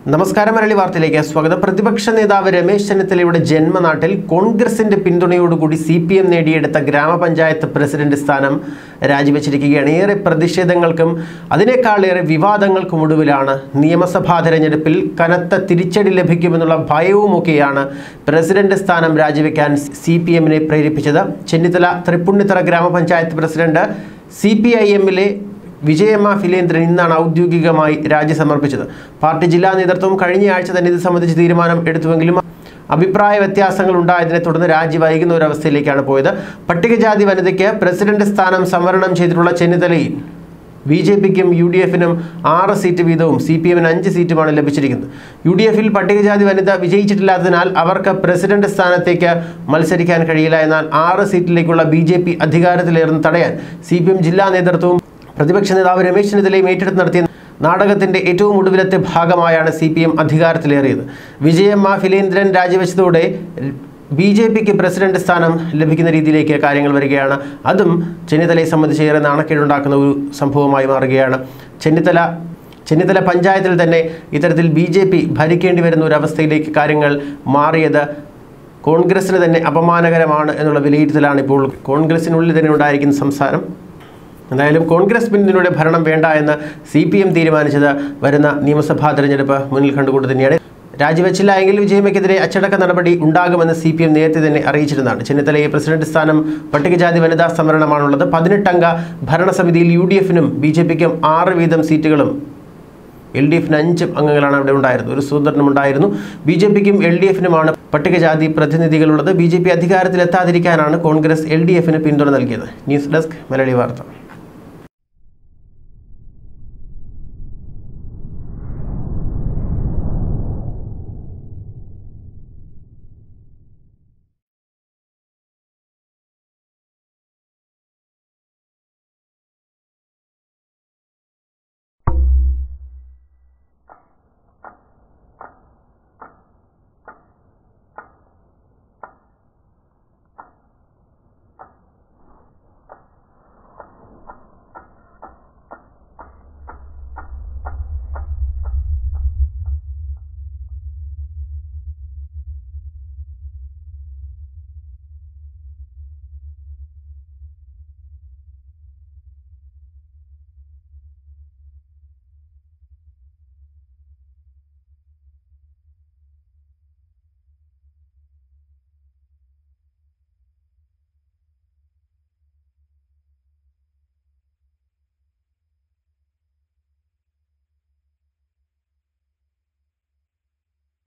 നമസ്കാരം മരളി വാർത്തയിലേക്ക് സ്വാഗതം പ്രതിപക്ഷ നേതാവ് രമേശ് ചെന്നിത്തലയുടെ ജന്മനാട്ടിൽ കോൺഗ്രസിന്റെ പിന്തുണയോടുകൂടി സി പി എം നേടിയെടുത്ത ഗ്രാമപഞ്ചായത്ത് പ്രസിഡന്റ് സ്ഥാനം രാജിവെച്ചിരിക്കുകയാണ് ഏറെ പ്രതിഷേധങ്ങൾക്കും അതിനേക്കാളേറെ വിവാദങ്ങൾക്കും ഒടുവിലാണ് നിയമസഭാ തെരഞ്ഞെടുപ്പിൽ കനത്ത തിരിച്ചടി ലഭിക്കുമെന്നുള്ള ഭയവുമൊക്കെയാണ് പ്രസിഡന്റ് സ്ഥാനം രാജിവെക്കാൻ സി പി എമ്മിനെ പ്രേരിപ്പിച്ചത് ചെന്നിത്തല തൃപ്പുണ്ണിത്തറ ഗ്രാമപഞ്ചായത്ത് പ്രസിഡന്റ് സി പി ഐ എമ്മിലെ വിജയമ്മ ഫിലേന്ദ്രൻ ഇന്നാണ് ഔദ്യോഗികമായി രാജി സമർപ്പിച്ചത് പാർട്ടി ജില്ലാ നേതൃത്വം കഴിഞ്ഞയാഴ്ച തന്നെ ഇത് സംബന്ധിച്ച് തീരുമാനം എടുത്തുവെങ്കിലും അഭിപ്രായ വ്യത്യാസങ്ങൾ ഉണ്ടായതിനെ തുടർന്ന് രാജി വൈകുന്ന ഒരു അവസ്ഥയിലേക്കാണ് പോയത് പട്ടികജാതി വനിതയ്ക്ക് പ്രസിഡന്റ് സ്ഥാനം സംവരണം ചെയ്തിട്ടുള്ള ചെന്നിത്തലയിൽ ബി ജെ പിക്കും യു ഡി എഫിനും ആറ് സീറ്റ് വീതവും സി പി എമ്മിന് അഞ്ച് സീറ്റുമാണ് ലഭിച്ചിരിക്കുന്നത് യു ഡി എഫിൽ പട്ടികജാതി വനിത വിജയിച്ചിട്ടില്ലാത്തതിനാൽ അവർക്ക് പ്രസിഡന്റ് സ്ഥാനത്തേക്ക് മത്സരിക്കാൻ കഴിയില്ല എന്നാൽ ആറ് സീറ്റിലേക്കുള്ള ബി ജെ പി അധികാരത്തിലേറുന്ന തടയാൻ സി പി എം ജില്ലാ നേതൃത്വവും പ്രതിപക്ഷ നേതാവ് രമേശ് ചെന്നിത്തലയും ഏറ്റെടുത്ത് നടത്തിയ നാടകത്തിന്റെ ഏറ്റവും ഒടുവിലത്തെ ഭാഗമായാണ് സി പി എം അധികാരത്തിലേറിയത് വിജയമ്മ ഫിലേന്ദ്രൻ രാജിവെച്ചതോടെ ബി ജെ പിക്ക് പ്രസിഡന്റ് സ്ഥാനം ലഭിക്കുന്ന രീതിയിലേക്ക് കാര്യങ്ങൾ വരികയാണ് അതും ചെന്നിത്തലയെ സംബന്ധിച്ച് ഏറെ നാണക്കേടുണ്ടാക്കുന്ന ഒരു സംഭവമായി മാറുകയാണ് ചെന്നിത്തല ചെന്നിത്തല പഞ്ചായത്തിൽ തന്നെ ഇത്തരത്തിൽ ബി ജെ പി ഭരിക്കേണ്ടി വരുന്ന ഒരു അവസ്ഥയിലേക്ക് കാര്യങ്ങൾ മാറിയത് കോൺഗ്രസിന് തന്നെ അപമാനകരമാണ് എന്നുള്ള വിലയിരുത്തലാണ് ഇപ്പോൾ കോൺഗ്രസിനുള്ളിൽ തന്നെ ഉണ്ടായിരിക്കുന്ന സംസാരം എന്തായാലും കോൺഗ്രസ് പിന്തുണയുടെ ഭരണം വേണ്ട എന്ന് സി പി എം തീരുമാനിച്ചത് വരുന്ന നിയമസഭാ തെരഞ്ഞെടുപ്പ് മുന്നിൽ കണ്ടുകൊണ്ട് തന്നെയാണ് രാജിവെച്ചില്ല എങ്കിൽ വിജയമയ്ക്കെതിരെ അച്ചടക്ക നടപടി ഉണ്ടാകുമെന്ന് സി പി എം നേരത്തെ തന്നെ അറിയിച്ചിരുന്നതാണ് ചെന്നിത്തലയെ പ്രസിഡന്റ് സ്ഥാനം പട്ടികജാതി വനിതാ സംവരണമാണുള്ളത് പതിനെട്ടംഗ ഭരണസമിതിയിൽ യു ഡി എഫിനും ബി ജെ പിക്കും ആറ് വീതം സീറ്റുകളും എൽ ഡി എഫിന് അഞ്ച് അംഗങ്ങളാണ് അവിടെ ഉണ്ടായിരുന്നത് ഒരു സ്വതന്ത്രനും ഉണ്ടായിരുന്നു ബി ജെ പിക്കും എൽ ഡി എഫിനുമാണ് പട്ടികജാതി പ്രതിനിധികളുള്ളത് ബി ജെ പി അധികാരത്തിലെത്താതിരിക്കാനാണ് കോൺഗ്രസ് എൽ ഡി എഫിന് പിന്തുണ നൽകിയത് ന്യൂസ് ഡെസ്ക് മലയാളി വാർത്ത